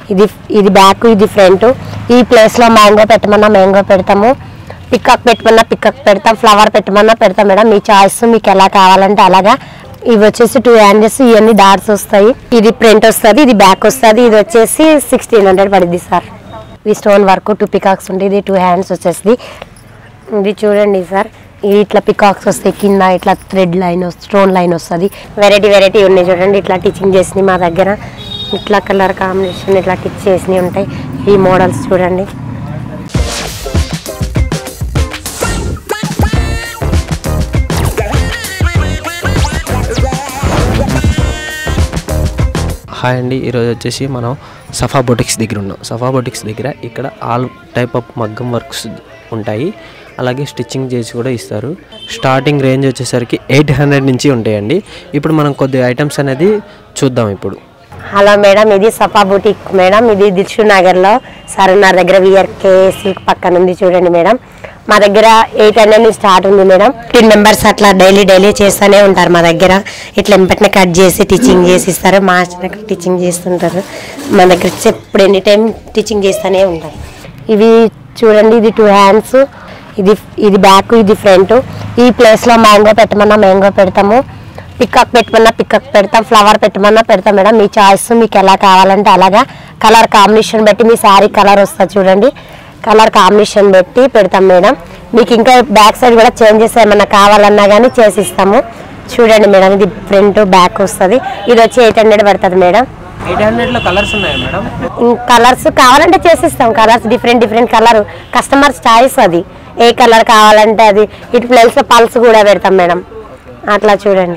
ఇది ఇది బ్యాక్ ఇది ఫ్రంట్ ఈ ప్లేస్లో మ్యాంగో పెట్టమన్నా మ్యాంగో పెడతాము పిక్కక్ పెట్టమన్నా పిక్కక్ పెడతాం ఫ్లవర్ పెట్టమన్నా పెడతాం మేడం మీ చాయిస్ మీకు ఎలా కావాలంటే అలాగా ఇవి వచ్చేసి టూ హ్యాండ్స్ ఇవన్నీ డాట్స్ వస్తాయి ఇది ప్రింట్ వస్తుంది ఇది బ్యాక్ వస్తుంది ఇది వచ్చేసి సిక్స్టీన్ హండ్రెడ్ పడుద్ది సార్ ఇది స్టోన్ వర్క్ టూ పికాక్స్ ఉంటాయి ఇది టూ హ్యాండ్స్ వచ్చేసి ఇది చూడండి సార్ ఇది ఇట్లా పికాక్స్ వస్తాయి కింద ఇట్లా థ్రెడ్ లైన్ స్టోన్ లైన్ వస్తుంది వెరైటీ వెరైటీ ఉన్నాయి చూడండి ఇట్లా టీచింగ్ చేసినాయి మా దగ్గర ఇట్లా కలర్ కాంబినేషన్ ఇట్లా టిచ్ చేసినవి ఉంటాయి ఈ మోడల్స్ చూడండి హాయ్ అండి ఈరోజు వచ్చేసి మనం సఫా బొటిక్స్ దగ్గర ఉన్నాం సఫా బొటిక్స్ దగ్గర ఇక్కడ ఆల్ టైప్ ఆఫ్ మగ్గం వర్క్స్ ఉంటాయి అలాగే స్టిచ్చింగ్ చేసి కూడా ఇస్తారు స్టార్టింగ్ రేంజ్ వచ్చేసరికి ఎయిట్ హండ్రెడ్ నుంచి ఉంటాయండి ఇప్పుడు మనం కొద్ది ఐటమ్స్ అనేది చూద్దాం ఇప్పుడు హలో మేడం ఇది సఫా బుటీక్ మేడం ఇది దిల్షు నగర్లో సరూనార్ దగ్గర విఆర్కే సిల్క్ పక్కన ఉంది చూడండి మేడం మా దగ్గర ఎయిట్ హండ్రెడ్ నుంచి స్టార్ట్ ఉంది మేడం ఫిఫ్టీన్ మెంబర్స్ అట్లా డైలీ డైలీ చేస్తూనే ఉంటారు మా దగ్గర ఇట్లా ఎంపటిని కట్ చేసి టీచింగ్ చేసి ఇస్తారు మా టీచింగ్ చేస్తుంటారు మా దగ్గర ఎప్పుడు ఎనీ టైం టీచింగ్ చేస్తూనే ఉంటారు ఇవి చూడండి ఇది టూ హ్యాండ్స్ ఇది ఇది బ్యాక్ ఇది ఫ్రంట్ ఈ ప్లేస్లో మ్యాంగో పెట్టమన్నా మ్యాంగో పెడతాము పిక్కక్ పెట్టమన్నా పిక్కక్ పెడతాం ఫ్లవర్ పెట్టమన్నా పెడతాం మేడం మీ చాయిస్ మీకు ఎలా కావాలంటే అలాగా కలర్ కాంబినేషన్ బట్టి మీ శారీ కలర్ వస్తుంది చూడండి కలర్ కాంబినేషన్ పెట్టి పెడతాం మేడం మీకు ఇంకా బ్యాక్ సైడ్ కూడా చేంజెస్ ఏమన్నా కావాలన్నా కానీ చేసిస్తాము చూడండి మేడం ఇది ఫ్రంట్ బ్యాక్ వస్తుంది ఇది వచ్చి ఎయిట్ హండ్రెడ్ పడుతుంది మేడం ఎయిట్ హండ్రెడ్లో కలర్స్ ఉన్నాయి మేడం కలర్స్ కావాలంటే చేసిస్తాం colours different different colour customers choice అది ఏ కలర్ కావాలంటే అది ఇటు ప్లేస్ లో పల్స్ కూడా పెడతాం మేడం అట్లా చూడండి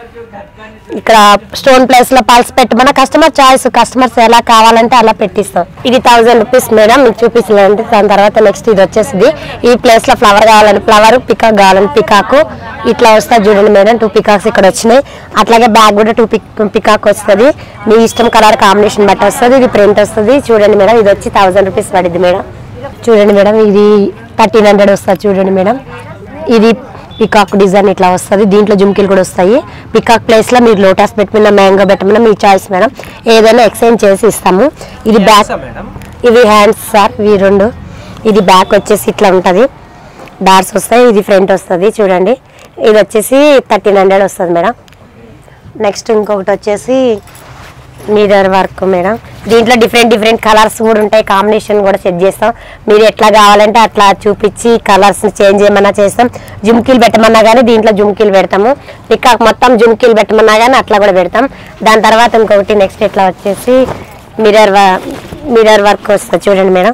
ఇక్కడ స్టోన్ ప్లేస్ లో పల్స్ పెట్టమన్నా కస్టమర్ చాయిస్ కస్టమర్స్ ఎలా కావాలంటే అలా పెట్టిస్తాం ఇది థౌసండ్ రూపీస్ మేడం మీకు చూపిస్తుందంటే దాని తర్వాత నెక్స్ట్ ఇది వచ్చేసింది ఈ ప్లేస్ లో ఫ్లవర్ కావాలని ఫ్లవర్ పికాక్ కావాలని పికాక్ ఇట్లా వస్తుంది చూడండి మేడం టూ పికాక్స్ ఇక్కడ వచ్చినాయి అట్లాగే బ్యాగ్ కూడా టూ పిక్ పికాక్ వస్తుంది మీ ఇష్టం కలర్ కాంబినేషన్ బట్టి వస్తుంది ఇది ప్రింట్ వస్తుంది చూడండి మేడం ఇది వచ్చి థౌసండ్ రూపీస్ పడుద్ది మేడం చూడండి మేడం ఇది థర్టీన్ హండ్రెడ్ వస్తుంది చూడండి మేడం ఇది పికాక్ డిజైన్ ఇట్లా వస్తుంది దీంట్లో జుమ్కీలు కూడా వస్తాయి పికాక్ ప్లేస్ లో మీరు లోటస్ పెట్టమన్నా మ్యాంగో పెట్టమన్నా మీ చాయిస్ మేడం ఏదైనా ఎక్స్చేంజ్ చేసి ఇస్తాము ఇది బ్యాక్ మేడం ఇవి హ్యాండ్స్ సార్ ఇవి రెండు ఇది బ్యాక్ వచ్చేసి ఇట్లా ఉంటుంది డార్స్ వస్తాయి ఇది ఫ్రంట్ వస్తుంది చూడండి ఇది వచ్చేసి థర్టీన్ హండ్రెడ్ వస్తుంది మేడం నెక్స్ట్ ఇంకొకటి వచ్చేసి మిర్రర్ వర్క్ మేడం దీంట్లో డిఫరెంట్ డిఫరెంట్ కలర్స్ కూడా ఉంటాయి కాంబినేషన్ కూడా సెట్ చేస్తాం మీరు ఎట్లా కావాలంటే అట్లా చూపించి కలర్స్ చేంజ్ చేయమన్నా చేస్తాం జుమ్కీలు పెట్టమన్నా కానీ దీంట్లో జుమ్కీలు పెడతాము పికాక్ మొత్తం జుమ్కీలు పెట్టమన్నా కానీ అట్లా కూడా పెడతాం దాని తర్వాత ఇంకొకటి నెక్స్ట్ ఇట్లా వచ్చేసి మిర్రర్ మిర్రర్ వర్క్ వస్తుంది చూడండి మేడం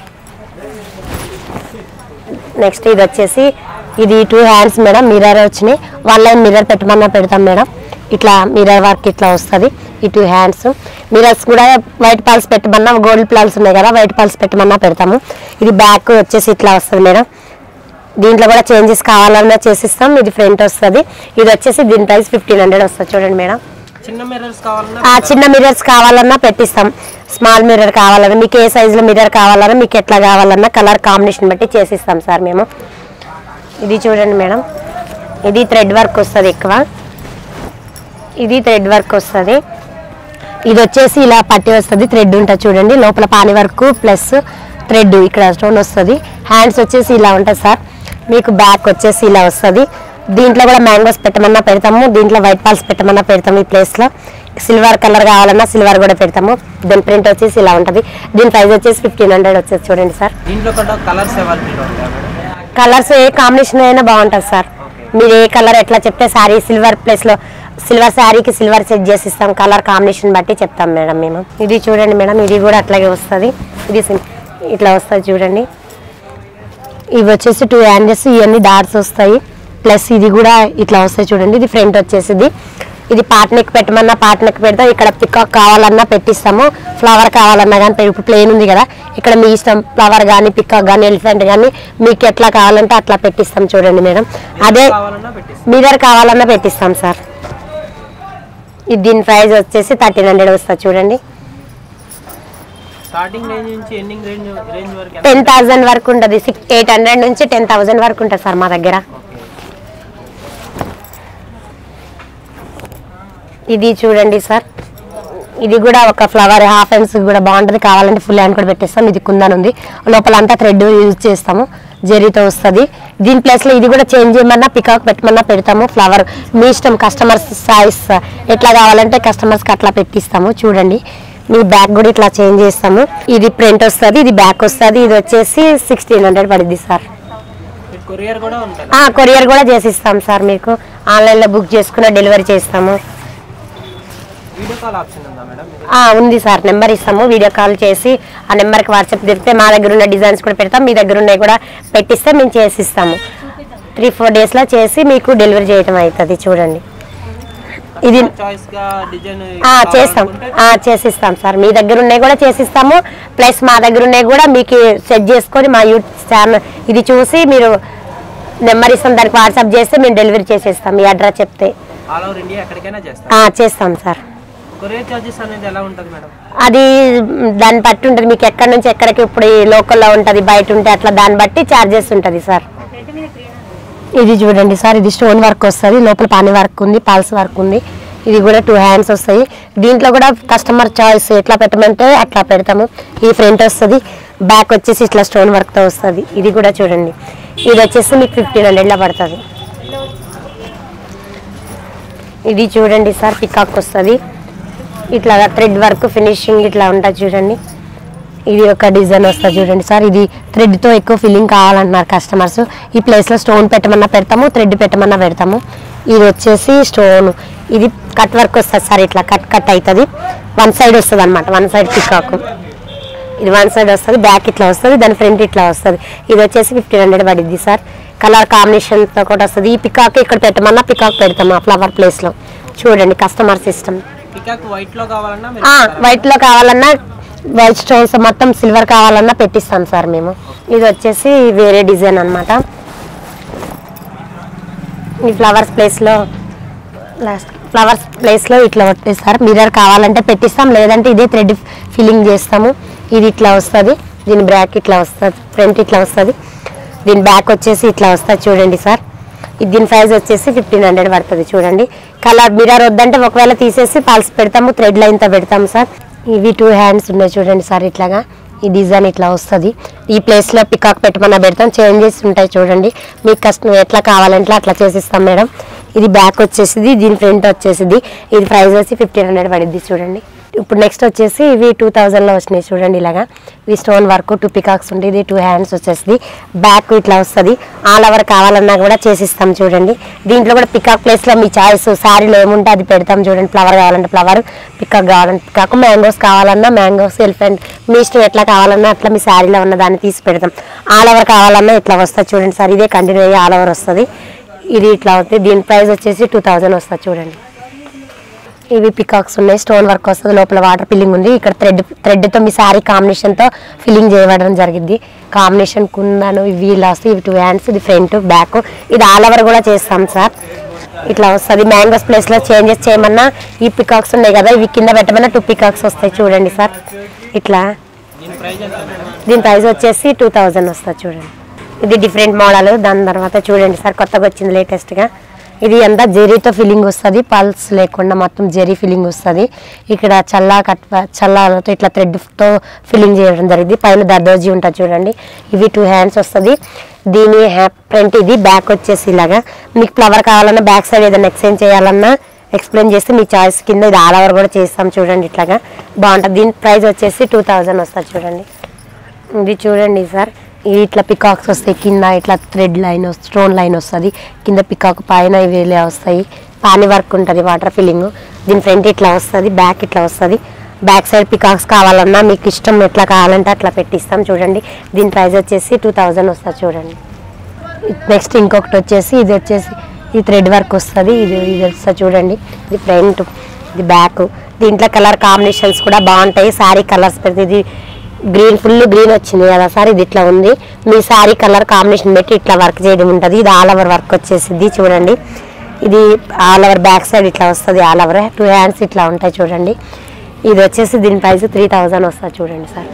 నెక్స్ట్ ఇది వచ్చేసి ఇది టూ హ్యాండ్స్ మేడం మిర్రర్ వచ్చినాయి వన్ లైన్ మిర్రర్ పెట్టమన్నా పెడతాం మేడం ఇట్లా మిర్రర్ వర్క్ ఇట్లా వస్తుంది ఈ టూ హ్యాండ్స్ మిర్రర్స్ కూడా వైట్ పాల్స్ పెట్టమన్నా గోల్డ్ ప్లాల్స్ ఉన్నాయి కదా వైట్ పాల్స్ పెట్టమన్నా పెడతాము ఇది బ్యాక్ వచ్చేసి ఇట్లా వస్తుంది మేడం దీంట్లో కూడా చేంజెస్ కావాలన్నా చేసిస్తాం ఇది ఫ్రంట్ వస్తుంది ఇది వచ్చేసి దీని ప్రైస్ ఫిఫ్టీన్ హండ్రెడ్ వస్తుంది చూడండి మేడం చిన్న మిర్రర్స్ కావాలన్నా ఆ చిన్న మిర్రర్స్ కావాలన్నా పెట్టిస్తాం స్మాల్ మిర్రర్ కావాలన్నా మీకు ఏ సైజులో మిర్రర్ కావాలన్నా మీకు ఎట్లా కావాలన్నా కలర్ కాంబినేషన్ బట్టి చేసిస్తాం సార్ మేము ఇది చూడండి మేడం ఇది థ్రెడ్ వర్క్ వస్తుంది ఎక్కువ ఇది థ్రెడ్ వర్క్ వస్తుంది ఇది వచ్చేసి ఇలా పట్టి వస్తుంది థ్రెడ్ ఉంటుంది చూడండి లోపల పాని వర్క్ ప్లస్ థ్రెడ్ ఇక్కడ స్టోన్ వస్తుంది హ్యాండ్స్ వచ్చేసి ఇలా ఉంటుంది సార్ మీకు బ్యాక్ వచ్చేసి ఇలా వస్తుంది దీంట్లో కూడా మ్యాంగోస్ పెట్టమన్నా పెడతాము దీంట్లో వైట్ పాల్స్ పెట్టమన్నా పెడతాము ఈ ప్లేస్లో సిల్వర్ కలర్ కావాలన్నా సిల్వర్ కూడా పెడతాము దీని ప్రింట్ వచ్చేసి ఇలా ఉంటుంది దీని ప్రైస్ వచ్చేసి ఫిఫ్టీన్ హండ్రెడ్ వచ్చేసి చూడండి సార్ దీంట్లో కూడా కలర్స్ అవైలబుల్ ఉంటాయి మేడం కలర్స్ ఏ కాంబినేషన్ అయినా బాగుంటుంది సార్ మీరు ఏ కలర్ ఎట్లా చెప్తే శారీ సిల్వర్ ప్లేస్ లో సిల్వర్ శారీకి సిల్వర్ సెట్ చేసి ఇస్తాం కలర్ కాంబినేషన్ బట్టి చెప్తాం మేడం మేము ఇది చూడండి మేడం ఇది కూడా అట్లాగే వస్తుంది ఇది sim- ఇట్లా వస్తుంది చూడండి ఇవి వచ్చేసి టూ హ్యాండ్స్ ఇవన్నీ డాట్స్ వస్తాయి ప్లస్ ఇది కూడా ఇట్లా వస్తాయి చూడండి ఇది ఫ్రంట్ వచ్చేసింది ఇది పాట్నెక్ పెట్టమన్నా పాట్నెక్ పెడతాం ఇక్కడ పికాక్ కావాలన్నా పెట్టిస్తాము ఫ్లవర్ కావాలన్నా కానీ ఇప్పుడు ప్లేన్ ఉంది కదా ఇక్కడ మీ ఇష్టం ఫ్లవర్ కానీ పికాక్ కానీ ఎలిఫెంట్ కానీ మీకు ఎట్లా కావాలంటే అట్లా పెట్టిస్తాం చూడండి మేడం అదే కావాలన్నా పెట్టిస్తాం మిర్రర్ కావాలన్నా పెట్టిస్తాం సార్ ఇది దీని ప్రైస్ వచ్చేసి థర్టీన్ హండ్రెడ్ వస్తుంది చూడండి స్టార్టింగ్ రేంజ్ నుంచి ఎండింగ్ రేంజ్ రేంజ్ వరకు టెన్ థౌజండ్ వరకు ఉంటుంది సిక్స్ ఎయిట్ హండ్రెడ్ నుంచి టెన్ థౌజండ్ వరకు ఉంటుంది సార్ మా దగ్గర ఇది చూడండి సార్ ఇది కూడా ఒక ఫ్లవర్ హాఫ్ హ్యాండ్స్ కూడా బాగుంటుంది కావాలంటే ఫుల్ హ్యాండ్ కూడా పెట్టేస్తాం ఇది కుందన్ ఉంది లోపల అంతా థ్రెడ్ యూజ్ చేస్తాము జరీతో వస్తుంది దీని ప్లేస్ లో ఇది కూడా చేంజ్ చేయమన్నా పికాక్ పెట్టమన్నా పెడతాము ఫ్లవర్ మీ ఇష్టం కస్టమర్స్ సాయిస్ ఎట్లా కావాలంటే కస్టమర్స్ కి అట్లా పెట్టిస్తాము చూడండి మీ బ్యాక్ కూడా ఇట్లా చేంజ్ చేస్తాము ఇది ప్రింట్ వస్తుంది ఇది బ్యాక్ వస్తుంది ఇది వచ్చేసి సిక్స్టీన్ హండ్రెడ్ పడుద్ది సార్ కొరియర్ కూడా ఉంటుంది ఆ, కొరియర్ కూడా చేసిస్తాం సార్ మీకు ఆన్లైన్లో బుక్ చేసుకున్న డెలివరీ చేస్తాము వీడియో కాల్ ఆప్షన్ ఉందా మేడం ఆ, ఉంది సార్ నెంబర్ ఇస్తాము వీడియో కాల్ చేసి ఆ నెంబర్కి వాట్సాప్ తిరిగితే మా దగ్గర ఉన్న డిజైన్స్ కూడా పెడతాం మీ దగ్గర ఉన్నవి కూడా పెట్టిస్తే మేము చేసిస్తాము త్రీ ఫోర్ డేస్లో చేసి మీకు డెలివరీ చేయడం అవుతుంది చూడండి ఇది చాయిస్ గా డిజైన్ ఆ, చేస్తాం ఆ, చేసిస్తాం సార్ మీ దగ్గర ఉన్నాయి కూడా చేసిస్తాము ప్లస్ మా దగ్గర ఉన్నాయి కూడా మీకు సెట్ చేసుకొని మా యూట్యూబ్ ఛానల్ ఇది చూసి మీరు నెంబర్ ఇస్తాం దానికి వాట్సాప్ చేస్తే మేము డెలివరీ చేసేస్తాం మీ అడ్రస్ చెప్తే ఆల్ ఓవర్ ఇండియా ఎక్కడికైనా చేస్తాం ఆ, చేస్తాం సార్ కొరియర్ చార్జెస్ అనేది ఎలా ఉంటుంది మేడం అది మ్, దాన్ని బట్టి ఉంటుంది మీకు ఎక్కడి నుంచి ఎక్కడికి ఇప్పుడు ఈ లోకల్లో ఉంటుంది బయట ఉంటే అట్లా దాన్ని బట్టి ఛార్జెస్ ఉంటుంది సార్ ఇది చూడండి సార్ ఇది స్టోన్ వర్క్ వస్తుంది లోపల పానీ వర్క్ ఉంది పాల్స్ వర్క్ ఉంది ఇది కూడా టూ హ్యాండ్స్ వస్తాయి దీంట్లో కూడా కస్టమర్ చాయిస్ ఎట్లా పెట్టమంటే అట్లా పెడతాము ఈ ఫ్రంట్ వస్తుంది బ్యాక్ వచ్చేసి ఇట్లా స్టోన్ వర్క్తో వస్తుంది ఇది కూడా చూడండి ఇది వచ్చేసి మీకు ఫిఫ్టీన్ హండ్రెడ్లో పడుతుంది ఇది చూడండి సార్ పికాక్ వస్తుంది ఇట్లా థ్రెడ్ వర్క్ ఫినిషింగ్ ఇట్లా ఉంటుంది చూడండి ఇది ఒక డిజైన్ వస్తుంది చూడండి సార్ ఇది థ్రెడ్తో ఎక్కువ ఫిల్లింగ్ కావాలంటున్నారు కస్టమర్స్ ఈ ప్లేస్లో స్టోన్ పెట్టమన్నా పెడతాము థ్రెడ్ పెట్టమన్నా పెడతాము ఇది వచ్చేసి స్టోన్ ఇది కట్ వర్క్ వస్తుంది సార్ ఇట్లా కట్ కట్ అవుతుంది వన్ సైడ్ వస్తుంది అనమాట వన్ సైడ్ పికాక్ ఇది వన్ సైడ్ వస్తుంది బ్యాక్ ఇట్లా వస్తుంది దాని ఫ్రంట్ ఇట్లా వస్తుంది ఇది వచ్చేసి ఫిఫ్టీన్ హండ్రెడ్ పడిద్ది సార్ కలర్ కాంబినేషన్తో కూడా వస్తుంది ఈ పికాక్ ఇక్కడ పెట్టమన్నా పికాక్ పెడతాము ఆ ఫ్లవర్ ప్లేస్లో చూడండి కస్టమర్ సిస్టమ్ పికాక్ వైట్ లో కావాలన్నా మీరు వైట్ లో కావాలన్నా వైట్ స్టోన్స్ మొత్తం సిల్వర్ కావాలన్నా పెట్టిస్తాం సార్ మేము ఇది వచ్చేసి వేరే డిజైన్ అన్నమాట ఈ ఫ్లవర్స్ ప్లేస్ లో లాస్ట్ ఫ్లవర్స్ ప్లేస్ లో ఇట్లా పెట్టిస్తారు మిర్రర్ కావాలంటే పెట్టిస్తాం లేదంటే ఇదే థ్రెడ్ ఫిల్లింగ్ చేస్తాము ఇది ఇట్లా వస్తుంది దీని బ్యాక్ ఇట్లా వస్తుంది ఫ్రంట్ ఇట్లా వస్తుంది దీని బ్యాక్ వచ్చేసి ఇట్లా వస్తుంది చూడండి సార్ ఇది దీని ప్రైస్ వచ్చేసి ఫిఫ్టీన్ హండ్రెడ్ పడుతుంది చూడండి కలర్ మిర్రర్ వద్దంటే ఒకవేళ తీసేసి పాల్స్ పెడతాము థ్రెడ్ లైన్తో పెడతాము సార్ ఇవి టూ హ్యాండ్స్ ఉన్నాయి చూడండి సార్ ఇట్లాగా ఈ డిజైన్ ఇట్లా వస్తుంది ఈ ప్లేస్లో పికాక్ పెట్టమన్నా పెడతాం చేంజెస్ ఉంటాయి చూడండి మీకు కష్టం ఎట్లా కావాలంటే అట్లా చేసిస్తాం మేడం ఇది బ్యాక్ వచ్చేసింది దీని ఫ్రంట్ వచ్చేసింది ఇది ప్రైస్ వచ్చి ఫిఫ్టీన్ హండ్రెడ్ పడిద్ది చూడండి ఇప్పుడు నెక్స్ట్ వచ్చేసి ఇవి టూ థౌజండ్లో వచ్చినాయి చూడండి ఇలాగా ఇవి స్టోన్ వర్క్ టూ పికాక్స్ ఉంటాయి ఇది టూ హ్యాండ్స్ వచ్చేసింది బ్యాక్ ఇట్లా వస్తుంది ఆల్ ఓవర్ కావాలన్నా కూడా చేసిస్తాం చూడండి దీంట్లో కూడా పికాక్ ప్లేస్లో మీ చాయిస్ శారీలో ఏముంటే అది పెడతాం చూడండి ఫ్లవర్ కావాలంటే ఫ్లవర్ పికాక్ కావాలంటే పికాక్ మ్యాంగోస్ కావాలన్నా మ్యాంగోస్ ఎలిఫెంట్ మీ ఇష్టం ఎట్లా కావాలన్నా అట్లా మీ శారీలో ఉన్న దాన్ని తీసి పెడతాం ఆల్ ఓవర్ కావాలన్నా ఇట్లా వస్తుంది చూడండి సార్ ఇదే కంటిన్యూ అయ్యి ఆల్ ఓవర్ వస్తుంది ఇది ఇట్లా అవుతుంది దీని ప్రైస్ వచ్చేసి టూ థౌజండ్ వస్తుంది చూడండి ఇవి పికాక్స్ ఉన్నాయి స్టోన్ వర్క్ వస్తుంది లోపల వాటర్ ఫిల్లింగ్ ఉంది ఇక్కడ థ్రెడ్ థ్రెడ్తో మీ శారీ కాంబినేషన్తో ఫిల్లింగ్ చేయడం జరిగింది కాంబినేషన్ కుందాను ఇవి ఇలా వస్తాయి ఇవి టూ హ్యాండ్స్ ఇది ఫ్రంట్ బ్యాక్ ఇది ఆల్ ఓవర్ కూడా చేస్తాం సార్ ఇట్లా వస్తుంది మ్యాంగోస్ ప్లేస్లో చేంజెస్ చేయమన్నా ఈ పికాక్స్ ఉన్నాయి కదా ఇవి కింద పెట్టమన్నా టూ పికాక్స్ వస్తాయి చూడండి సార్ ఇట్లా దీని ప్రైస్ ఎంత మేడం దీని ప్రైస్ వచ్చేసి టూ థౌజండ్ వస్తుంది చూడండి ఇది డిఫరెంట్ మోడల్ దాని తర్వాత చూడండి సార్ కొత్తగా వచ్చింది లేటెస్ట్గా ఇది అంతా జెరీతో ఫిల్లింగ్ వస్తుంది పల్స్ లేకుండా మొత్తం జెరీ ఫిల్లింగ్ వస్తుంది ఇక్కడ చల్లా కట్ చల్లాలతో ఇట్లా థ్రెడ్తో ఫిల్లింగ్ చేయడం జరిగింది పైన దర్దోజీ ఉంటుంది చూడండి ఇవి టూ హ్యాండ్స్ వస్తుంది దీని ఫ్రంట్ ఇది బ్యాక్ వచ్చేసి ఇలాగా మీకు ఫ్లవర్ కావాలన్నా బ్యాక్ సైడ్ ఏదైనా ఎక్స్చేంజ్ చేయాలన్నా ఎక్స్ప్లెయిన్ చేస్తే మీ చాయిస్ కింద ఇది ఆల్ ఓవర్ కూడా చేస్తాం చూడండి ఇట్లాగా బాగుంటుంది దీని ప్రైస్ వచ్చేసి టూ థౌజండ్ వస్తుంది చూడండి ఇది చూడండి సార్ ఇది ఇట్లా పికాక్స్ వస్తాయి కింద ఇట్లా థ్రెడ్ లైన్ స్టోన్ లైన్ వస్తుంది కింద పికాక్ పైన ఇవి ఇలా వస్తాయి పానీ వర్క్ ఉంటుంది వాటర్ ఫిల్లింగ్ దీని ఫ్రంట్ ఇట్లా వస్తుంది బ్యాక్ ఇట్లా వస్తుంది బ్యాక్ సైడ్ పికాక్స్ కావాలన్నా మీకు ఇష్టం ఎట్లా కావాలంటే అట్లా పెట్టిస్తాం చూడండి దీని ప్రైస్ వచ్చేసి టూ థౌజండ్ వస్తుంది చూడండి నెక్స్ట్ ఇంకొకటి వచ్చేసి ఇది వచ్చేసి ఇది థ్రెడ్ వర్క్ వస్తుంది ఇది ఇది వస్తుంది చూడండి ఇది ఫ్రంట్ ఇది బ్యాక్ దీంట్లో కలర్ కాంబినేషన్స్ కూడా బాగుంటాయి శారీ కలర్స్ పెడితే ఇది గ్రీన్ ఫుల్ గ్రీన్ వచ్చింది కదా సార్ ఇది ఇట్లా ఉంది మీ శారీ కలర్ కాంబినేషన్ పెట్టి ఇట్లా వర్క్ చేయడం ఉంటుంది ఇది ఆల్ ఓవర్ వర్క్ వచ్చేసింది చూడండి ఇది ఆల్ ఓవర్ బ్యాక్ సైడ్ ఇట్లా వస్తుంది ఆల్ ఓవర్ టూ హ్యాండ్స్ ఇట్లా ఉంటాయి చూడండి ఇది వచ్చేసి దీని ప్రైస్ త్రీ థౌజండ్ వస్తుంది చూడండి సార్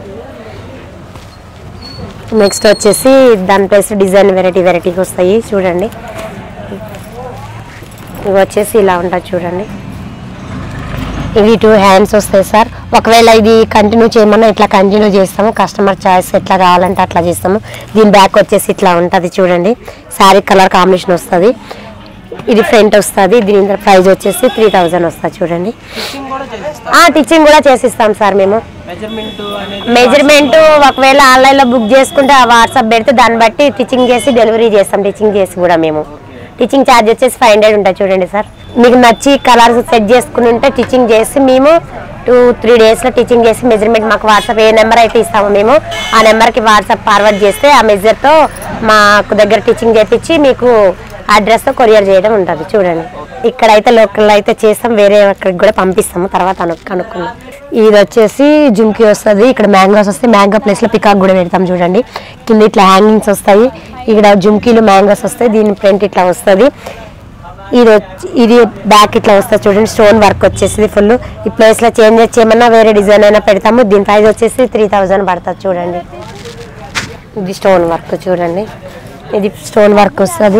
నెక్స్ట్ వచ్చేసి దాని ప్లేస్ డిజైన్ వెరైటీ వెరైటీకి వస్తాయి చూడండి ఇవి వచ్చేసి ఇలా ఉంటుంది చూడండి ఇవి టూ హ్యాండ్స్ వస్తాయి సార్ ఒకవేళ ఇది కంటిన్యూ చేయమన్నా ఇట్లా కంటిన్యూ చేస్తాము కస్టమర్ చాయిస్ ఎట్లా కావాలంటే అట్లా చేస్తాము దీని బ్యాక్ వచ్చేసి ఇట్లా ఉంటుంది చూడండి శారీ కలర్ కాంబినేషన్ వస్తుంది ఇది ఫ్రంట్ వస్తుంది దీని ప్రైస్ వచ్చేసి త్రీ థౌజండ్ వస్తుంది చూడండి స్టిచ్చింగ్ కూడా చేసిస్తాం ఆ టీచింగ్ కూడా చేసిస్తాం సార్ మేము మెజర్మెంట్ అనేది మెజర్మెంట్ ఒకవేళ ఆన్లైన్లో బుక్ చేసుకుంటే ఆ వాట్సాప్ పెడితే దాన్ని బట్టి టీచింగ్ చేసి డెలివరీ చేస్తాం టీచింగ్ చేసి కూడా మేము టీచింగ్ ఛార్జ్ వచ్చేసి ఫైవ్ హండ్రెడ్ ఉంటుంది చూడండి సార్ మీకు నచ్చి కలర్స్ సెట్ చేసుకుని ఉంటే టీచింగ్ చేసి మేము టూ త్రీ డేస్లో టీచింగ్ చేసి మెజర్మెంట్ మాకు వాట్సాప్ ఏ నెంబర్ అయితే ఇస్తామో మేము ఆ నెంబర్కి వాట్సాప్ ఫార్వర్డ్ చేస్తే ఆ మెజర్తో మాకు దగ్గర టీచింగ్ చేపించి మీకు అడ్రస్తో కొరియర్ చేయడం ఉంటుంది చూడండి ఇక్కడైతే లోకల్ అయితే చేస్తాం వేరే అక్కడికి కూడా పంపిస్తాము తర్వాత అను కనుక్కుందాం ఇది వచ్చేసి జుమ్కి వస్తుంది ఇక్కడ మ్యాంగోస్ వస్తాయి మ్యాంగో ప్లేస్లో పికాక్ కూడా పెడతాం చూడండి కింద ఇట్లా హ్యాంగింగ్స్ వస్తాయి ఇక్కడ జుమ్కీలు మ్యాంగోస్ వస్తాయి దీని ప్రింట్ ఇట్లా వస్తుంది ఇది వచ్చి ఇది బ్యాక్ ఇట్లా వస్తుంది చూడండి స్టోన్ వర్క్ వచ్చేసి ఫుల్ ఈ ప్లేస్లో చేంజ్ చేయమన్నా వేరే డిజైన్ అయినా పెడతాము దీని ప్రైస్ వచ్చేసి త్రీ థౌజండ్ పడుతుంది చూడండి ఇది స్టోన్ వర్క్ చూడండి ఇది స్టోన్ వర్క్ వస్తుంది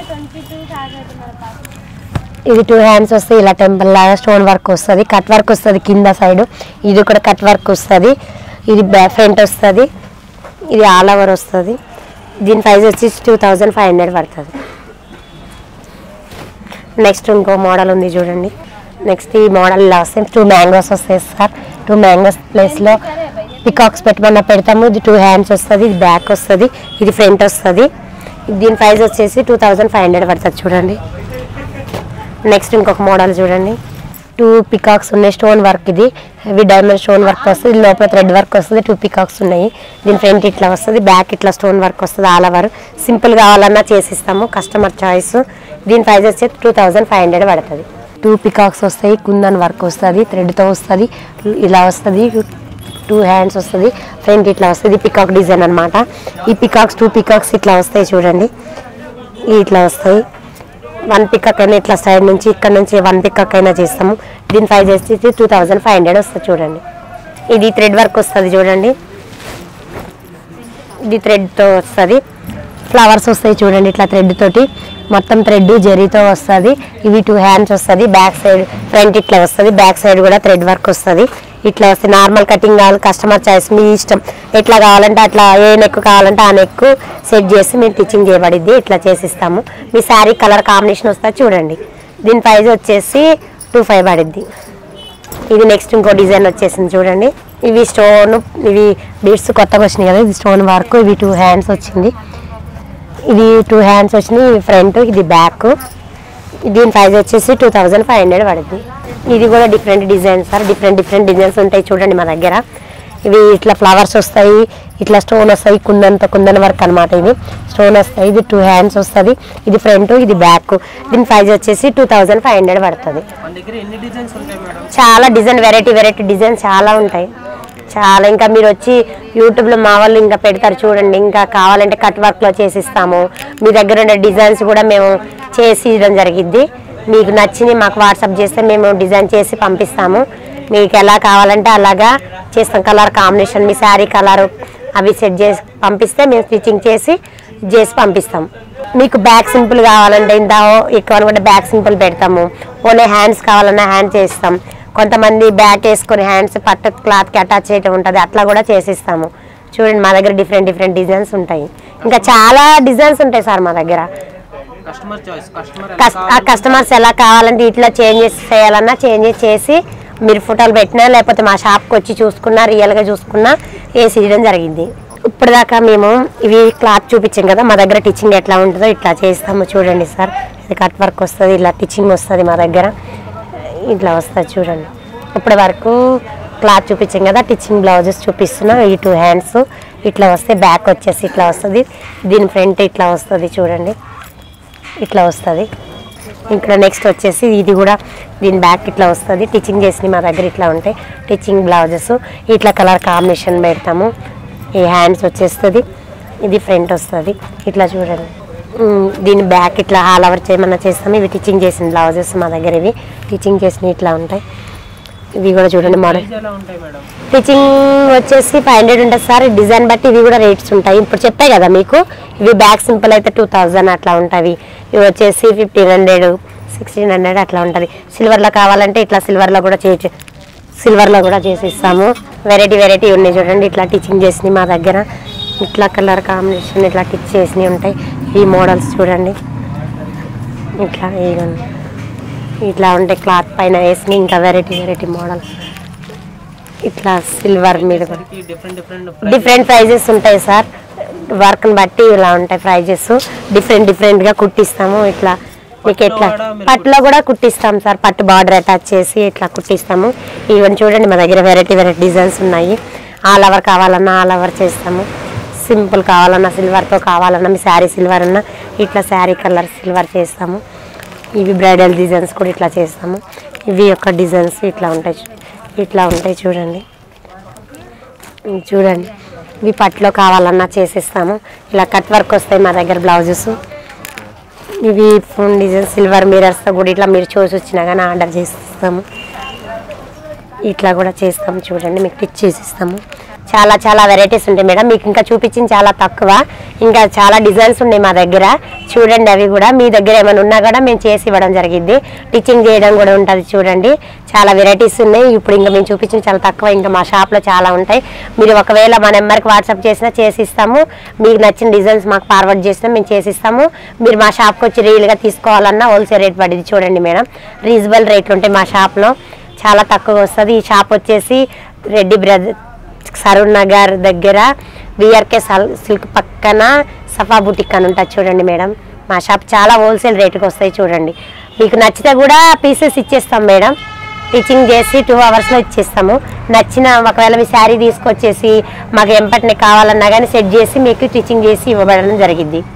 ఇది టూ హ్యాండ్స్ వస్తాయి ఇలా టెంపుల్ లాగా స్టోన్ వర్క్ వస్తుంది కట్ వర్క్ వస్తుంది కింద సైడ్ ఇది కూడా కట్ వర్క్ వస్తుంది ఇది బ్యాక్ ఫ్రంట్ వస్తుంది ఇది ఆల్ ఓవర్ వస్తుంది దీని ప్రైస్ వచ్చి టూ థౌజండ్ ఫైవ్ హండ్రెడ్ పడుతుంది నెక్స్ట్ ఇంకో మోడల్ ఉంది చూడండి నెక్స్ట్ ఈ మోడల్ ఇలా వస్తాయి టూ మ్యాంగోస్ వస్తాయి సార్ టూ మ్యాంగోస్ ప్లేస్లో పికాక్స్ పెట్టమన్నా పెడతాము ఇది టూ హ్యాండ్స్ వస్తుంది ఇది బ్యాక్ వస్తుంది ఇది ఫ్రంట్ వస్తుంది దీని ప్రైస్ వచ్చేసి టూ థౌజండ్ ఫైవ్ హండ్రెడ్ పడుతుంది చూడండి నెక్స్ట్ ఇంకొక మోడల్ చూడండి టూ పికాక్స్ ఉన్నాయి స్టోన్ వర్క్ ఇది హెవీ డైమండ్ స్టోన్ వర్క్ వస్తుంది లోపల థ్రెడ్ వర్క్ వస్తుంది టూ పికాక్స్ ఉన్నాయి దీని ఫ్రంట్ ఇట్లా వస్తుంది బ్యాక్ ఇట్లా స్టోన్ వర్క్ వస్తుంది ఆల్ ఓవర్ సింపుల్ కావాలన్నా చేసిస్తాము కస్టమర్ చాయిస్ దీని ప్రైస్ వచ్చి టూ థౌజండ్ ఫైవ్ హండ్రెడ్ పడుతుంది టూ పికాక్స్ వస్తాయి కుందన్ వర్క్ వస్తుంది థ్రెడ్తో వస్తుంది ఇలా వస్తుంది టూ హ్యాండ్స్ వస్తుంది ఫ్రంట్ ఇట్లా వస్తుంది పికాక్ డిజైన్ అన్నమాట ఈ పికాక్స్ టూ పికాక్స్ ఇట్లా వస్తాయి చూడండి ఇవి ఇట్లా వస్తాయి వన్ పికక్ అయినా ఇట్లా సైడ్ నుంచి ఇక్కడ నుంచి వన్ పికక్ అయినా చేస్తాము దీని ప్రైస్ వచ్చేసి టూ థౌజండ్ ఫైవ్ హండ్రెడ్ వస్తుంది చూడండి ఇది థ్రెడ్ వర్క్ వస్తుంది చూడండి ఇది థ్రెడ్తో వస్తుంది ఫ్లవర్స్ వస్తాయి చూడండి ఇట్లా థ్రెడ్ తోటి మొత్తం థ్రెడ్ జరీతో వస్తుంది ఇవి టూ హ్యాండ్స్ వస్తుంది బ్యాక్ సైడ్ ఫ్రంట్ ఇట్లా వస్తుంది బ్యాక్ సైడ్ కూడా థ్రెడ్ వర్క్ వస్తుంది ఇట్లా వస్తుంది నార్మల్ కటింగ్ కావాలి కస్టమర్ చాయిస్ మీ ఇష్టం ఎట్లా కావాలంటే అట్లా ఏ నెక్ కావాలంటే ఆ నెక్ సెట్ చేసి మేము టిచ్చింగ్ చేయబడిద్ది ఇట్లా చేసిస్తాము మీ శారీ కలర్ కాంబినేషన్ వస్తుంది చూడండి దీని ప్రైస్ వచ్చేసి టూ ఫైవ్ పడిద్ది ఇది నెక్స్ట్ ఇంకో డిజైన్ వచ్చేసింది చూడండి ఇవి స్టోన్ ఇవి బీడ్స్ కొత్తగా వచ్చినాయి కదా ఇది స్టోన్ వర్క్ ఇవి టూ హ్యాండ్స్ వచ్చింది ఇది టూ హ్యాండ్స్ వచ్చినాయి ఇది ఫ్రంట్ ఇది బ్యాక్ దీని ప్రైస్ వచ్చేసి టూ థౌజండ్ ఫైవ్ హండ్రెడ్ పడుతుంది ఇది కూడా different designs sir different different designs ఉంటాయి చూడండి మా దగ్గర ఇవి ఇట్లా ఫ్లవర్స్ వస్తాయి ఇట్లా స్టోన్ వస్తాయి కుందంత కుందన్ వర్క్ అనమాట ఇది స్టోన్ వస్తాయి ఇది టూ హ్యాండ్స్ వస్తుంది ఇది ఫ్రంట్ ఇది బ్యాక్ దీని ప్రైస్ వచ్చేసి టూ థౌజండ్ ఫైవ్ హండ్రెడ్ పడుతుంది మన దగ్గర ఎన్ని డిజైన్స్ ఉంటాయి మేడం చాలా డిజైన్ వెరైటీ వెరైటీ డిజైన్ చాలా ఉంటాయి చాలా ఇంకా మీరు వచ్చి యూట్యూబ్లో మా వాళ్ళు ఇంకా పెడతారు చూడండి ఇంకా కావాలంటే కట్ వర్క్లో చేసిస్తాము మీ దగ్గర ఉన్న డిజైన్స్ కూడా మేము చేసి ఇవ్వడం జరిగిద్ది మీకు నచ్చింది మాకు వాట్సాప్ చేస్తే మేము డిజైన్ చేసి పంపిస్తాము మీకు ఎలా కావాలంటే అలాగా చేస్తాం కలర్ కాంబినేషన్ మీ శారీ కలర్ అవి సెట్ చేసి పంపిస్తే మేము స్టిచ్చింగ్ చేసి చేసి పంపిస్తాం మీకు బ్యాక్ సింపుల్ కావాలంటే ఇంత ఎక్కువ అనుకుంటే బ్యాక్ సింపుల్ పెడతాము ఓన్లీ హ్యాండ్స్ కావాలన్నా హ్యాండ్ చేస్తాం కొంతమంది బ్యాక్ వేసుకొని హ్యాండ్స్ పట్టు క్లాత్కి అటాచ్ చేయటం ఉంటుంది అట్లా కూడా చేసిస్తాము చూడండి మా దగ్గర డిఫరెంట్ డిఫరెంట్ డిజైన్స్ ఉంటాయి ఇంకా చాలా డిజైన్స్ ఉంటాయి సార్ మా దగ్గర కస్టమర్ చాయిస్ కస్టమర్ కస్- ఆ కస్టమర్స్ ఎలా కావాలంటే ఇట్లా చేంజెస్ చేయాలన్నా చేంజెస్ చేసి మీరు ఫోటోలు పెట్టినా లేకపోతే మా షాప్కి వచ్చి చూసుకున్నా రియల్గా చూసుకున్నా వేసి ఇవ్వడం జరిగింది ఇప్పటిదాకా మేము ఇవి క్లాత్ చూపించాం కదా మా దగ్గర టిచ్చింగ్ ఎట్లా ఉంటుందో ఇట్లా చేస్తాము చూడండి సార్ ఇది కట్ వర్క్ వస్తుంది ఇలా టిచ్చింగ్ వస్తుంది మా దగ్గర ఇట్లా వస్తుంది చూడండి ఇప్పటి వరకు క్లాత్ చూపించాం కదా టిచ్చింగ్ బ్లౌజెస్ చూపిస్తున్నా ఈ టూ హ్యాండ్స్ ఇట్లా వస్తే బ్యాక్ వచ్చేసి ఇట్లా వస్తుంది దీని ఫ్రంట్ ఇట్లా వస్తుంది చూడండి ఇట్లా వస్తుంది ఇక్కడ నెక్స్ట్ వచ్చేసి ఇది కూడా దీని బ్యాక్ ఇట్లా వస్తుంది టిచ్చింగ్ చేసినవి మా దగ్గర ఇట్లా ఉంటాయి టిచ్చింగ్ బ్లౌజెస్ ఇట్లా కలర్ కాంబినేషన్ పెడతాము ఈ హ్యాండ్స్ వచ్చేస్తుంది ఇది ఫ్రంట్ వస్తుంది ఇట్లా చూడండి ఉమ్, దీని బ్యాక్ ఇట్లా హాల్ ఓవర్ చేయమన్నా చేస్తాము ఇవి టిచ్చింగ్ చేసిన బ్లౌజెస్ మా దగ్గర ఇవి టిచ్చింగ్ చేసినవి ఇట్లా ఉంటాయి ఇవి కూడా చూడండి మోడల్ ఎలా ఉంటాయి మేడం స్టిచ్చింగ్ వచ్చేసి ఫైవ్ హండ్రెడ్ ఉంటుంది సార్ డిజైన్ బట్టి ఇవి కూడా రేట్స్ ఉంటాయి ఇప్పుడు చెప్పాయి కదా మీకు ఇవి బ్యాక్ సింపుల్ అయితే టూ థౌజండ్ అట్లా ఉంటాయి ఇవి వచ్చేసి ఫిఫ్టీన్ హండ్రెడ్ సిక్స్టీన్ హండ్రెడ్ అట్లా ఉంటుంది సిల్వర్లో కావాలంటే ఇట్లా సిల్వర్లో కూడా చేయొచ్చు సిల్వర్లో కూడా చేసిస్తాము వెరైటీ వెరైటీ ఉన్నాయి చూడండి ఇట్లా టిచ్చింగ్ చేసినాయి మా దగ్గర ఇట్లా కలర్ కాంబినేషన్ ఇట్లా టిచ్ చేసినవి ఉంటాయి ఈ మోడల్స్ చూడండి ఇట్లా ఇదిగోండి. ఇట్లా ఉంటాయి క్లాత్ పైన వేసినాయి ఇంకా వెరైటీ వెరైటీ మోడల్స్ ఇట్లా సిల్వర్ మీద కూడా డిఫరెంట్ డిఫరెంట్ డిఫరెంట్ ప్రైజెస్ ఉంటాయి సార్ వర్క్ని బట్టి ఇలా ఉంటాయి ప్రైజెస్ డిఫరెంట్ డిఫరెంట్గా కుట్టిస్తాము ఇట్లా మీకు ఎట్లా కూడా మీరు పట్టులో కూడా కుట్టిస్తాం సార్ పట్టు బార్డర్ అటాచ్ చేసి ఇట్లా కుట్టిస్తాము ఇవన్నీ చూడండి మా దగ్గర వెరైటీ వెరైటీ డిజైన్స్ ఉన్నాయి ఆల్ ఓవర్ కావాలన్నా ఆల్ ఓవర్ చేస్తాము సింపుల్ కావాలన్నా సిల్వర్తో కావాలన్నా మీ శారీ సిల్వర్ అన్నా ఇట్లా శారీ కలర్ సిల్వర్ చేస్తాము ఇవి బ్రైడల్ డిజైన్స్ కూడా ఇట్లా చేస్తాము ఇవి యొక్క డిజైన్స్ ఇట్లా ఉంటాయి చూ- ఇట్లా ఉంటాయి చూడండి ఇవి చూడండి ఇవి పట్టులో కావాలన్నా చేసిస్తాము ఇలా కట్ వర్క్ వస్తాయి మా దగ్గర బ్లౌజెస్ ఇవి ఫోన్ డిజైన్ సిల్వర్ మిరర్స్తో కూడా ఇట్లా మీరు చూసి వచ్చినా కానీ ఆర్డర్ చేసిస్తాము ఇట్లా కూడా చేస్తాము చూడండి మీకు టిచ్ చేసిస్తాము చాలా చాలా వెరైటీస్ ఉంటాయి మేడం మీకు ఇంకా చూపించింది చాలా తక్కువ ఇంకా చాలా డిజైన్స్ ఉన్నాయి మా దగ్గర చూడండి అవి కూడా మీ దగ్గర ఏమైనా ఉన్నా కూడా మేము చేసి ఇవ్వడం జరిగింది టిచ్చింగ్ చేయడం కూడా ఉంటుంది చూడండి చాలా వెరైటీస్ ఉన్నాయి ఇప్పుడు ఇంకా మేము చూపించింది చాలా తక్కువ ఇంకా మా షాప్లో చాలా ఉంటాయి మీరు ఒకవేళ మా నెంబర్కి వాట్సాప్ చేసినా చేసి ఇస్తాము మీకు నచ్చిన డిజైన్స్ మాకు ఫార్వర్డ్ చేసినా మేము చేసిస్తాము మీరు మా షాప్కి వచ్చి రీల్గా తీసుకోవాలన్నా హోల్సేల్ రేట్ పడింది చూడండి మేడం రీజనబుల్ రేట్లు ఉంటాయి మా షాప్లో చాలా తక్కువ వస్తుంది ఈ షాప్ వచ్చేసి రెడ్డి బ్రదర్ సరూర్ నగర్ దగ్గర విఆర్కే సల్ సిల్క్ పక్కన సఫా బుటిక్ అని ఉంటుంది చూడండి మేడం మా షాప్ చాలా హోల్సేల్ రేటుకి వస్తాయి చూడండి మీకు నచ్చితే కూడా పీసెస్ ఇచ్చేస్తాం మేడం టీచింగ్ చేసి టూ అవర్స్లో ఇచ్చేస్తాము నచ్చిన ఒకవేళ మీ శారీ తీసుకొచ్చేసి మాకు ఎంపటిని కావాలన్నా కానీ సెట్ చేసి మీకు టీచింగ్ చేసి ఇవ్వబడడం జరిగింది